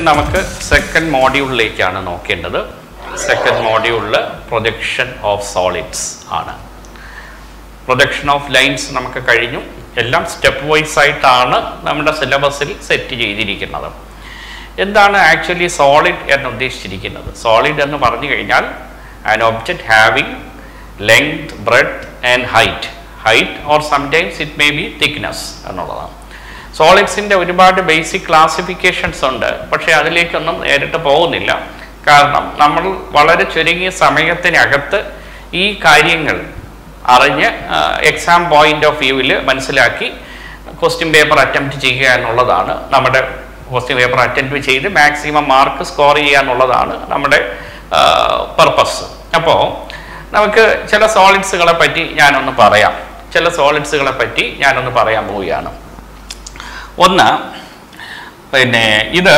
നമുക്ക് സെക്കൻഡ് മോഡ്യൂളിലേക്കാണ് നോക്കേണ്ടത് സെക്കൻഡ് മോഡ്യൂളിൽ പ്രൊജക്ഷൻ ഓഫ് സോളിഡ്സ് ആണ് പ്രൊജക്ഷൻ ഓഫ് ലൈൻസ് നമുക്ക് കഴിഞ്ഞു എല്ലാം സ്റ്റെപ്പ് വൈസ് ആയിട്ടാണ് നമ്മുടെ സിലബസിൽ സെറ്റ് ചെയ്തിരിക്കുന്നത് എന്താണ് ആക്ച്വലി സോളിഡ് എന്ന് ഉദ്ദേശിച്ചിരിക്കുന്നത് സോളിഡ് എന്ന് പറഞ്ഞു കഴിഞ്ഞാൽ an object having length breadth and height height or sometimes it may be thickness എന്നുള്ളതാണ് സോളിഡ്സിൻ്റെ ഒരുപാട് ബേസിക് ക്ലാസിഫിക്കേഷൻസ് ഉണ്ട് പക്ഷേ അതിലേക്കൊന്നും നേരിട്ട് പോകുന്നില്ല കാരണം നമ്മൾ വളരെ ചുരുങ്ങിയ സമയത്തിനകത്ത് ഈ കാര്യങ്ങൾ അറിഞ്ഞ് എക്സാം പോയിന്റ് ഓഫ് വ്യൂവിൽ മനസ്സിലാക്കി ക്വസ്റ്റ്യൻ പേപ്പർ അറ്റംപ്റ്റ് ചെയ്യുക എന്നുള്ളതാണ് നമ്മുടെ ക്വസ്റ്റ്യൻ പേപ്പർ അറ്റംപ്റ്റ് ചെയ്ത് മാക്സിമം മാർക്ക് സ്കോർ ചെയ്യുക എന്നുള്ളതാണ് നമ്മുടെ പർപ്പസ് അപ്പോൾ നമുക്ക് ചില സോളിഡ്സുകളെ പറ്റി ഞാനൊന്ന് പറയാം ചില സോളിഡ്സുകളെ പറ്റി ഞാനൊന്ന് പറയാൻ പോവുകയാണ് ഒന്ന് പിന്നെ ഇത്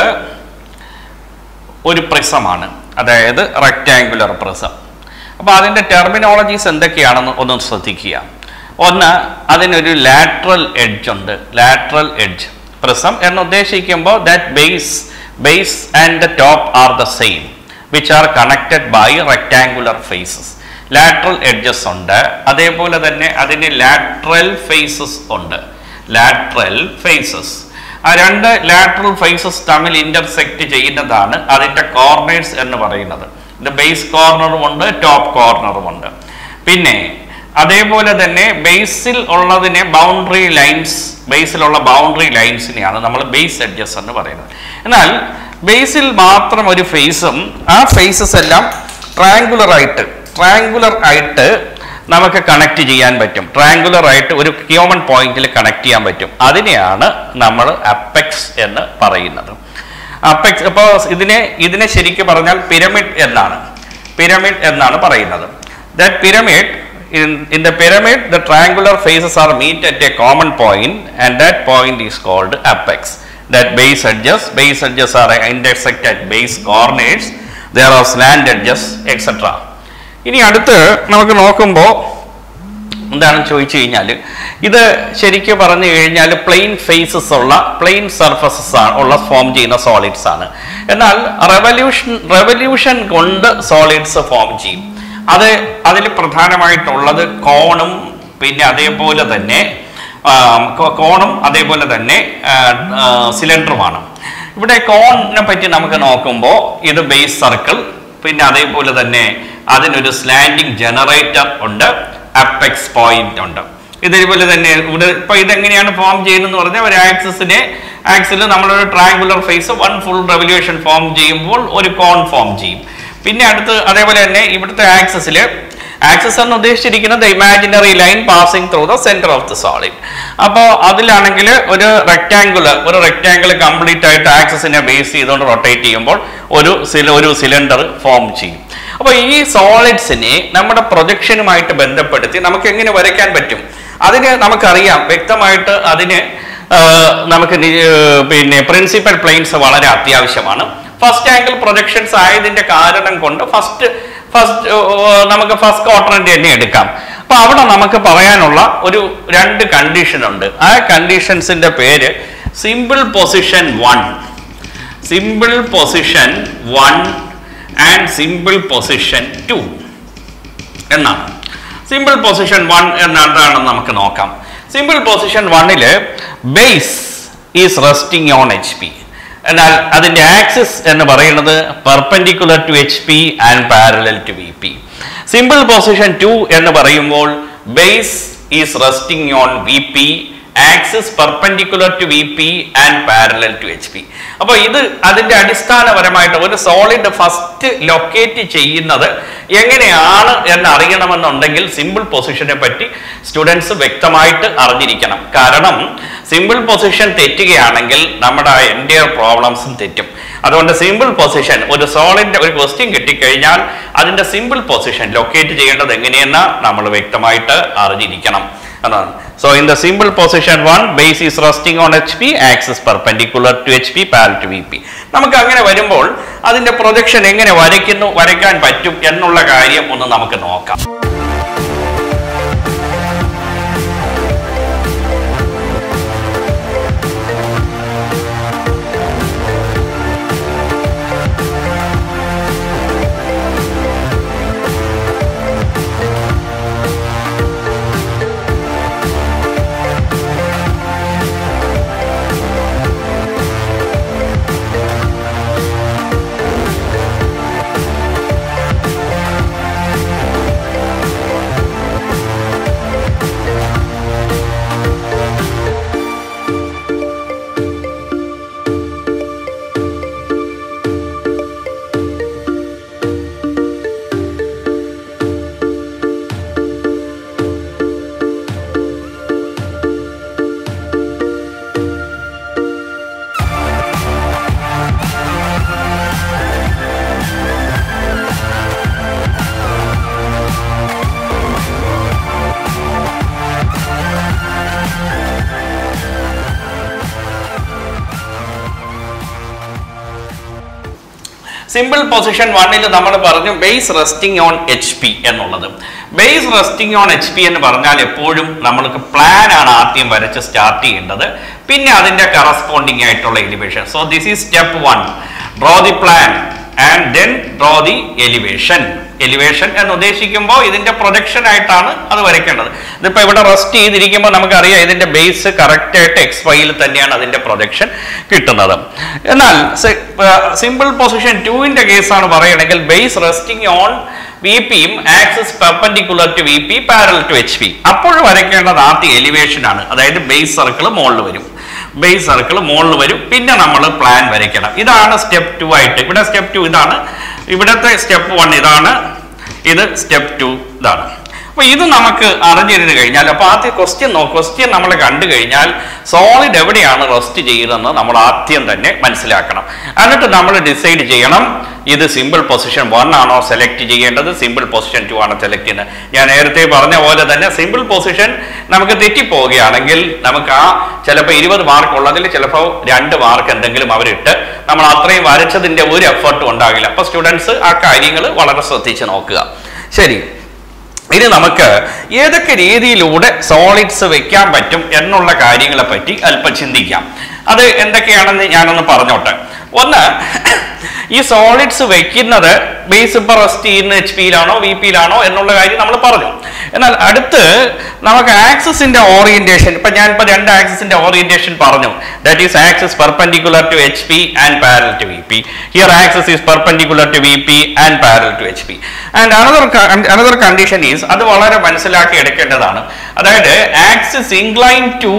ഒരു പ്രിസമാണ് അതായത് റെക്റ്റാങ്കുലർ പ്രിസം അപ്പോൾ അതിൻ്റെ ടെർമിനോളജീസ് എന്തൊക്കെയാണെന്ന് ഒന്ന് ശ്രദ്ധിക്കുക ഒന്ന് അതിനൊരു ലാറ്ററൽ എഡ്ജ് ഉണ്ട് ലാറ്ററൽ എഡ്ജ് പ്രിസം എന്ന് ഉദ്ദേശിക്കുമ്പോൾ that base base and the top are the same which are connected by rectangular faces lateral edges ഉണ്ട് അതേപോലെ തന്നെ അതിന് ലാറ്ററൽ ഫേസസ് ഉണ്ട് ലാറ്ററൽ ഫേസസ് ആ രണ്ട് ലാറ്ററൽ ഫേസസ് തമ്മിൽ ഇന്റർസെക്ട് ചെയ്യുന്നതാണ് അതിൻ്റെ കോർണേഴ്സ് എന്ന് പറയുന്നത് ഇത് ബേസ് കോർണറും ഉണ്ട് ടോപ്പ് കോർണറും ഉണ്ട് പിന്നെ അതേപോലെ തന്നെ ബേസിൽ ഉള്ളതിനെ ബൗണ്ടറി ലൈൻസ് ബേസിലുള്ള ബൗണ്ടറി ലൈൻസിനെയാണ് നമ്മൾ ബേസ് എഡ്ജസ് എന്ന് പറയുന്നത് എന്നാൽ ബേസിൽ മാത്രം ഒരു ഫേസും ആ ഫേസസ് എല്ലാം ട്രയാങ്കുലർ ആയിട്ട് ട്രയാങ്കുലർ ആയിട്ട് നമുക്ക് കണക്ട് ചെയ്യാൻ പറ്റും ട്രയാങ്കുലർ ആയിട്ട് ഒരു കോമൺ പോയിന്റിൽ കണക്ട് ചെയ്യാൻ പറ്റും അതിനെയാണ് നമ്മൾ അപ്പെക്സ് എന്ന് പറയുന്നത് അപ്പെക്സ് ഇപ്പോൾ ഇതിനെ ഇതിനെ ശരിക്കും പറഞ്ഞാൽ പിരമിഡ് എന്നാണ് പിരമിഡ് എന്നാണ് പറയുന്നത് that pyramid in, in the pyramid the triangular faces are meet at a common point and that point is called apex that base edges base edges are intersect at base coordinates there are slant edges etc ഇനി അടുത്ത് നമുക്ക് നോക്കുമ്പോൾ എന്താണ് ചോദിച്ചു കഴിഞ്ഞാൽ ഇത് ശരിക്കും പറഞ്ഞു കഴിഞ്ഞാൽ പ്ലെയിൻ ഫേസസ് ഉള്ള പ്ലെയിൻ സർഫസസ് ആണ് ഉള്ള ഫോം ചെയ്യുന്ന സോളിഡ്സ് ആണ് എന്നാൽ റെവല്യൂഷൻ റെവല്യൂഷൻ കൊണ്ട് സോളിഡ്സ് ഫോം ചെയ്യും അത് അതിൽ പ്രധാനമായിട്ടുള്ളത് കോണും പിന്നെ അതേപോലെ തന്നെ കോണും അതേപോലെ തന്നെ സിലിണ്ടറുമാണ് ഇവിടെ കോണിനെ പറ്റി നമുക്ക് നോക്കുമ്പോൾ ഇത് ബേസ് സർക്കിൾ പിന്നെ അതേപോലെ തന്നെ അതിനൊരു സ്ലാൻഡിങ് ജനറേറ്റർ ഉണ്ട് അപ്പെക്സ് പോയിന്റ് ഉണ്ട് ഇതേപോലെ തന്നെ ഇവിടെ ഇപ്പൊ ഇതെങ്ങനെയാണ് ഫോം ചെയ്യുന്നതെന്ന് പറഞ്ഞാൽ ഒരു ആക്സിസിനെ ആക്സിൽ നമ്മളൊരു triangular face one full revolution form ചെയ്യുമ്പോൾ ഒരു കോൺ ഫോം ചെയ്യും പിന്നെ അടുത്ത് അതേപോലെ തന്നെ ഇവിടുത്തെ ആക്സസിൽ ആക്സസ് എന്ന് ഉദ്ദേശിച്ചിരിക്കുന്നത് imaginary line passing through the centre of the solid അപ്പോൾ അതിലാണെങ്കിൽ ഒരു റെക്റ്റാങ്കുലർ ഒരു റെക്റ്റാങ്കിൾ കംപ്ലീറ്റ് ആയിട്ട് ആക്സസിനെ ബേസ് ചെയ്തുകൊണ്ട് റൊട്ടേറ്റ് ചെയ്യുമ്പോൾ ഒരു സില ഒരു സിലിണ്ടർ ഫോം ചെയ്യും അപ്പോൾ ഈ സോളിഡ്സിനെ നമ്മുടെ പ്രൊജക്ഷനുമായിട്ട് ബന്ധപ്പെടുത്തി നമുക്ക് എങ്ങനെ വരയ്ക്കാൻ പറ്റും അതിന് നമുക്കറിയാം വ്യക്തമായിട്ട് അതിന് നമുക്ക് പിന്നെ പ്രിൻസിപ്പൽ പ്ലെയിൻസ് വളരെ അത്യാവശ്യമാണ് ഫസ്റ്റ് ആംഗിൾ പ്രൊജക്ഷൻസ് ആയതിന്റെ കാരണം കൊണ്ട് ഫസ്റ്റ് ഫസ്റ്റ് നമുക്ക് ഫസ്റ്റ് ക്വാർട്ടറിന്റെ തന്നെ എടുക്കാം അപ്പൊ അവിടെ നമുക്ക് പറയാനുള്ള ഒരു രണ്ട് കണ്ടീഷൻ ഉണ്ട് ആ കണ്ടീഷൻസിന്റെ പേര് simple position one simple position one and simple position two എന്നാണ് സിമ്പിൾ പൊസിഷൻ വൺ എന്താണെന്ന് നമുക്ക് നോക്കാം സിമ്പിൾ പൊസിഷൻ വണ്ണില് base is resting on H P എന്നാൽ അതിൻ്റെ ആക്സിസ് എന്ന് പറയുന്നത് perpendicular to H P and parallel to V P simple position two എന്ന് പറയുമ്പോൾ base is resting on V P axis perpendicular to V P and parallel to H P അപ്പോൾ ഇത് അതിൻ്റെ അടിസ്ഥാനപരമായിട്ട് ഒരു സോളിഡ് ഫസ്റ്റ് ലൊക്കേറ്റ് ചെയ്യുന്നത് എങ്ങനെയാണ് എന്ന് അറിയണമെന്നുണ്ടെങ്കിൽ സിമ്പിൾ പൊസിഷനെ പറ്റി സ്റ്റുഡൻസ് വ്യക്തമായിട്ട് അറിഞ്ഞിരിക്കണം കാരണം സിമ്പിൾ പൊസിഷൻ തെറ്റുകയാണെങ്കിൽ നമ്മുടെ എൻ്റെ പ്രോബ്ലംസും തെറ്റും അതുകൊണ്ട് സിമ്പിൾ പൊസിഷൻ ഒരു സോളിൻ്റെ ഒരു ക്വസ്റ്റ്യൻ കിട്ടിക്കഴിഞ്ഞാൽ അതിൻ്റെ സിമ്പിൾ പൊസിഷൻ ലൊക്കേറ്റ് ചെയ്യേണ്ടത് എങ്ങനെയെന്ന് നമ്മൾ വ്യക്തമായിട്ട് അറിഞ്ഞിരിക്കണം എന്നാണ് so in the simple position one base is resting on H P axis perpendicular to H P parallel to V P നമുക്ക് അങ്ങനെ വരുമ്പോൾ അതിന്റെ പ്രൊജക്ഷൻ എങ്ങനെ വരയ്ക്കുന്നു വരയ്ക്കാൻ പറ്റും എന്നുള്ള കാര്യം ഒന്ന് നമുക്ക് നോക്കാം സിമ്പിൾ പൊസിഷൻ വണ്ണിൽ നമ്മൾ പറഞ്ഞു base resting on H P എന്നുള്ളത് base resting on H P എന്ന് പറഞ്ഞാൽ എപ്പോഴും നമ്മൾക്ക് പ്ലാൻ ആണ് ആദ്യം വരച്ച് സ്റ്റാർട്ട് ചെയ്യേണ്ടത് പിന്നെ അതിന്റെ കറസ്പോണ്ടിങ് ആയിട്ടുള്ള elevation so this is step one draw the plan and then draw the elevation elevation എന്ന് ഉദ്ദേശിക്കുമ്പോൾ ഇതിന്റെ പ്രൊജക്ഷൻ ആയിട്ടാണ് അത് വരയ്ക്കേണ്ടത് ഇതിപ്പോ ഇവിടെ റെസ്റ്റ് ചെയ്തിരിക്കുമ്പോൾ നമുക്കറിയാം ഇതിന്റെ ബേസ് കറക്റ്റ് ആയിട്ട് എക്സ് വൈയിൽ തന്നെയാണ് അതിന്റെ പ്രൊജക്ഷൻ കിട്ടുന്നത് എന്നാൽ സിമ്പിൾ പൊസിഷൻ ടുവിന്റെ കേസാണ് പറയുകയാണെങ്കിൽ ബേസ് റെസ്റ്റിംഗ് ഓൺ വി പിയും axis perpendicular to V P parallel to H P അപ്പോൾ വരയ്ക്കേണ്ടത് ആദ്യ എലിവേഷൻ ആണ് അതായത് ബേസ് സർക്കിൾ മുകളിൽ വരും ബേസ് സർക്കിൾ മുകളിൽ വരും പിന്നെ നമ്മൾ പ്ലാൻ വരയ്ക്കണം ഇതാണ് സ്റ്റെപ്പ് ടു ആയിട്ട് ഇവിടെ സ്റ്റെപ്പ് ടു ഇതാണ് ഇവിടത്തെ സ്റ്റെപ്പ് വൺ ഇതാണ് ഇത് സ്റ്റെപ്പ് ടു ഇതാണ് അപ്പൊ ഇത് നമുക്ക് അറിഞ്ഞിരുന്നു കഴിഞ്ഞാൽ അപ്പൊ ആദ്യം ക്വസ്റ്റ്യൻ നോ ക്വസ്റ്റ്യൻ നമ്മൾ കണ്ടു കഴിഞ്ഞാൽ സോളിഡ് എവിടെയാണ് റെസ്റ്റ് ചെയ്യുന്നതെന്ന് നമ്മൾ ആദ്യം തന്നെ മനസ്സിലാക്കണം എന്നിട്ട് നമ്മൾ ഡിസൈഡ് ചെയ്യണം ഇത് സിമ്പിൾ പൊസിഷൻ വൺ ആണോ സെലക്ട് ചെയ്യേണ്ടത് സിമ്പിൾ പൊസിഷൻ ടു ആണോ സെലക്ട് ചെയ്യുന്നത് ഞാൻ നേരത്തെ പറഞ്ഞ പോലെ തന്നെ സിമ്പിൾ പൊസിഷൻ നമുക്ക് തെറ്റിപ്പോവുകയാണെങ്കിൽ നമുക്ക് ആ ചിലപ്പോൾ ഇരുപത് മാർക്ക് ഉള്ളതിൽ ചിലപ്പോൾ രണ്ട് മാർക്ക് എന്തെങ്കിലും അവരിട്ട് നമ്മൾ അത്രയും വരച്ചതിന്റെ ഒരു എഫർട്ടും ഉണ്ടാകില്ല അപ്പൊ സ്റ്റുഡൻസ് ആ കാര്യങ്ങൾ വളരെ ശ്രദ്ധിച്ച് നോക്കുക ശരി ഇനി നമുക്ക് ഏതൊക്കെ രീതിയിലൂടെ സോളിഡ്സ് വെക്കാൻ പറ്റും എന്നുള്ള കാര്യങ്ങളെ പറ്റി അല്പം ചിന്തിക്കാം അത് എന്തൊക്കെയാണെന്ന് ഞാനൊന്ന് പറഞ്ഞോട്ടെ ഒന്ന് ഈ സോളിഡ്സ് വെക്കുന്നത് ബേസ് ഇപ്പൊ റെസ്റ്റ് ചെയ്യുന്ന എച്ച് പിയിലാണോ വി പിയിലാണോ എന്നുള്ള കാര്യം നമ്മൾ പറഞ്ഞു എന്നാൽ അടുത്ത് നമുക്ക് ആക്സിസിന്റെ ഓറിയന്റേഷൻ ഇപ്പൊ ഞാൻ ഇപ്പൊ രണ്ട് ആക്സിസിന്റെ ഓറിയന്റേഷൻ പറഞ്ഞു that is axis perpendicular to H P and parallel to V P here axis is perpendicular to V P and parallel to H P and another another condition is അത് വളരെ മനസ്സിലാക്കി എടുക്കേണ്ടതാണ് അതായത് axis incline to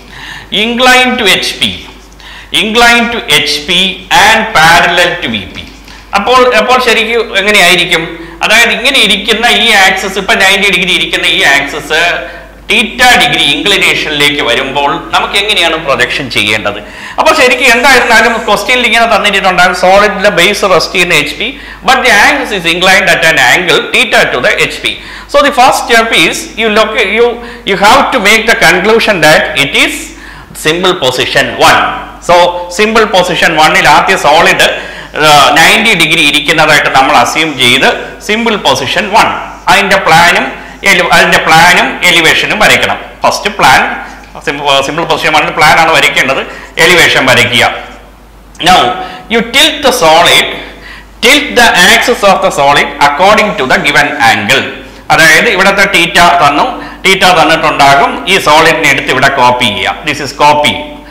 incline to H P incline to H P and parallel to V P അപ്പോൾ അപ്പോൾ ശരിക്കും എങ്ങനെയായിരിക്കും അതായത് ഇങ്ങനെ ഇരിക്കുന്ന ഈ ആക്സസ് ഇപ്പൊ നയൻറ്റി ഡിഗ്രി ഇരിക്കുന്ന ഈ ആക്സസ് തീറ്റ ഡിഗ്രി ഇൻക്ലിനേഷനിലേക്ക് വരുമ്പോൾ നമുക്ക് എങ്ങനെയാണ് പ്രൊജക്ഷൻ ചെയ്യേണ്ടത് അപ്പോൾ ശരിക്കും എന്തായിരുന്നാലും ക്വസ്റ്റ്യനിൽ ഇങ്ങനെ തന്നിട്ടുണ്ടാകും സോളിഡിന്റെ ബേസ് റെസ്റ്റ് ചെയ്യുന്ന H P but the angles is inclined at an angle theta to the H P so the first step is you lock you you have to make the conclusion that it is simple position one so simple position വണ്ണിൽ ആദ്യ solid ninety degree ഇരിക്കുന്നതായിട്ട് നമ്മൾ assume ചെയ്ത് simple position one അതിന്റെ പ്ലാനും അതിന്റെ പ്ലാനും എലിവേഷനും വരയ്ക്കണം ഫസ്റ്റ് പ്ലാൻ സിമ്പിൾ പൊസിഷൻ വണ്ണിൽ പ്ലാൻ ആണ് വരയ്ക്കേണ്ടത് എലിവേഷൻ വരയ്ക്കുക now you tilt the solid tilt the axis of the solid according to the given angle അതായത് ഇവിടുത്തെ ടീറ്റ തന്നു ടീറ്റ തന്നിട്ടുണ്ടാകും ഈ സോളിഡിനെ എടുത്ത് ഇവിടെ കോപ്പി ചെയ്യാം this is copy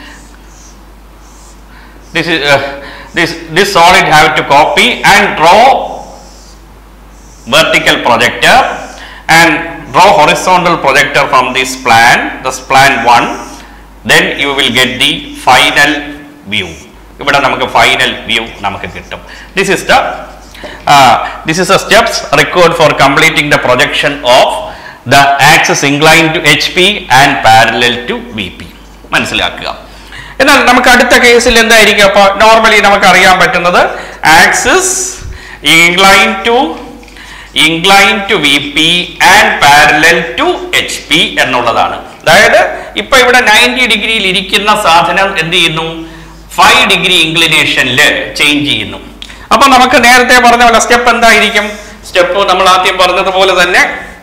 this is uh, this this solid have to copy and draw vertical projector and draw horizontal projector from this plan this plan 1 then you will get the final view ഇവിടെ നമുക്ക് final view നമുക്ക് കിട്ടും this is the this is the steps required for completing the projection of the axis incline to H P and parallel to V P മനസ്സിലാക്കുക എന്നാൽ നമുക്ക് അടുത്ത കേസിൽ എന്തായിരിക്കും അപ്പോൾ നോർമലി നമുക്ക് അറിയാൻ പറ്റുന്നത് axis incline to incline to V P and parallel to H P എന്നുള്ളതാണ് അതായത് ഇപ്പൊ ഇവിടെ നയൻറ്റി ഡിഗ്രിയിൽ ഇരിക്കുന്ന സാധനം എന്ത് ചെയ്യുന്നു ഫൈവ് ഡിഗ്രി ഇൻക്ലിനേഷനിൽ ചേഞ്ച് ചെയ്യുന്നു അപ്പൊ നമുക്ക് നേരത്തെ പറഞ്ഞ പോലെ സ്റ്റെപ്പ് എന്തായിരിക്കും സ്റ്റെപ്പ് നമ്മൾ ആദ്യം പറഞ്ഞതുപോലെ തന്നെ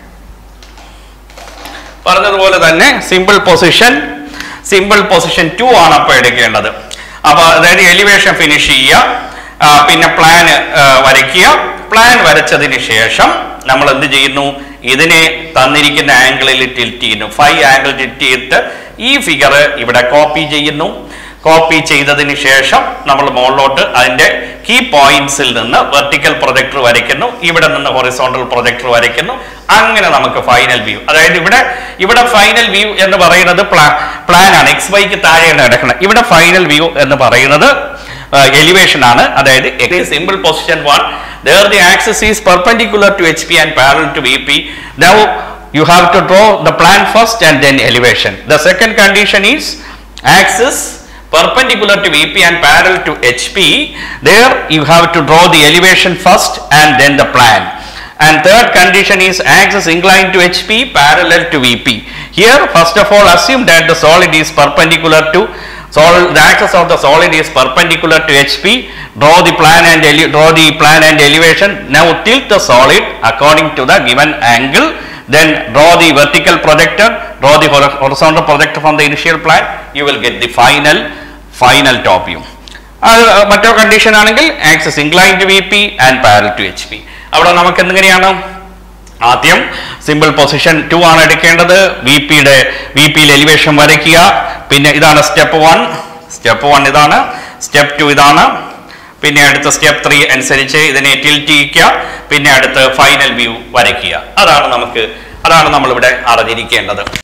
പറഞ്ഞതുപോലെ തന്നെ simple position simple position two ആണ് അപ്പോൾ എടുക്കേണ്ടത് അപ്പൊ അതായത് എലിവേഷൻ ഫിനിഷ് ചെയ്യുക ആ, പിന്നെ പ്ലാൻ വരയ്ക്കുക പ്ലാൻ വരച്ചതിന് ശേഷം നമ്മൾ എന്ത് ചെയ്യുന്നു ഇതിനെ തന്നിരിക്കുന്ന ആംഗിളിൽ ടിൽറ്റ് ചെയ്യുന്നു ഫൈവ് ആംഗിൾ ടിൽറ്റ് ചെയ്തിട്ട് ഈ ഫിഗർ ഇവിടെ കോപ്പി ചെയ്യുന്നു കോപ്പി ചെയ്തതിന് ശേഷം നമ്മൾ മുകളിലോട്ട് അതിന്റെ കീ പോയിന്റ്സിൽ നിന്ന് വെർട്ടിക്കൽ പ്രൊജക്ടർ വരയ്ക്കുന്നു ഇവിടെ നിന്ന് ഹൊറിസോണ്ടൽ പ്രൊജക്ടർ വരയ്ക്കുന്നു അങ്ങനെ നമുക്ക് ഫൈനൽ വ്യൂ അതായത് ഇവിടെ ഇവിടെ ഫൈനൽ വ്യൂ എന്ന് പറയുന്നത് പ്ലാൻ ആണ് എക്സ് വൈക്ക് താഴെയാണ് കിടക്കുന്നത് ഇവിടെ ഫൈനൽ വ്യൂ എന്ന് പറയുന്നത് എലിവേഷൻ ആണ് അതായത് simple position one there the axis is perpendicular to HP and parallel to VP now you have to draw the plan first and then elevation the second condition is axis perpendicular to VP and parallel to HP there you have to draw the elevation first and then the plan and third condition is axis inclined to HP parallel to VP here first of all assume that the solid is perpendicular to Sol- the axis of the solid is perpendicular to HP. Draw the plan and ele- draw the plan and elevation. Now tilt the solid according to the given angle. Then draw the vertical projector. Draw the hor- horizontal projector from the initial plan. You will get the final final top view. അത് മറ്റൊരു condition ആണെങ്കിൽ axis incline to V P and parallel to H P അവിടെ നമുക്ക് എന്തെങ്ങനെയാണ് ആദ്യം simple position two ആണ് എടുക്കേണ്ടത് V പിയുടെ V പിയിൽ എലിവേഷൻ വരയ്ക്കുക പിന്നെ ഇതാണ് സ്റ്റെപ്പ് വൺ സ്റ്റെപ്പ് വൺ ഇതാണ് സ്റ്റെപ്പ് ടു ഇതാണ് പിന്നെ അടുത്ത സ്റ്റെപ്പ് ത്രീ അനുസരിച്ച് ഇതിനെ ടിൽറ്റ് ചെയ്യിക്കുക പിന്നെ അടുത്ത് ഫൈനൽ വ്യൂ വരയ്ക്കുക അതാണ് നമുക്ക് അതാണ് നമ്മളിവിടെ അറിഞ്ഞിരിക്കേണ്ടത്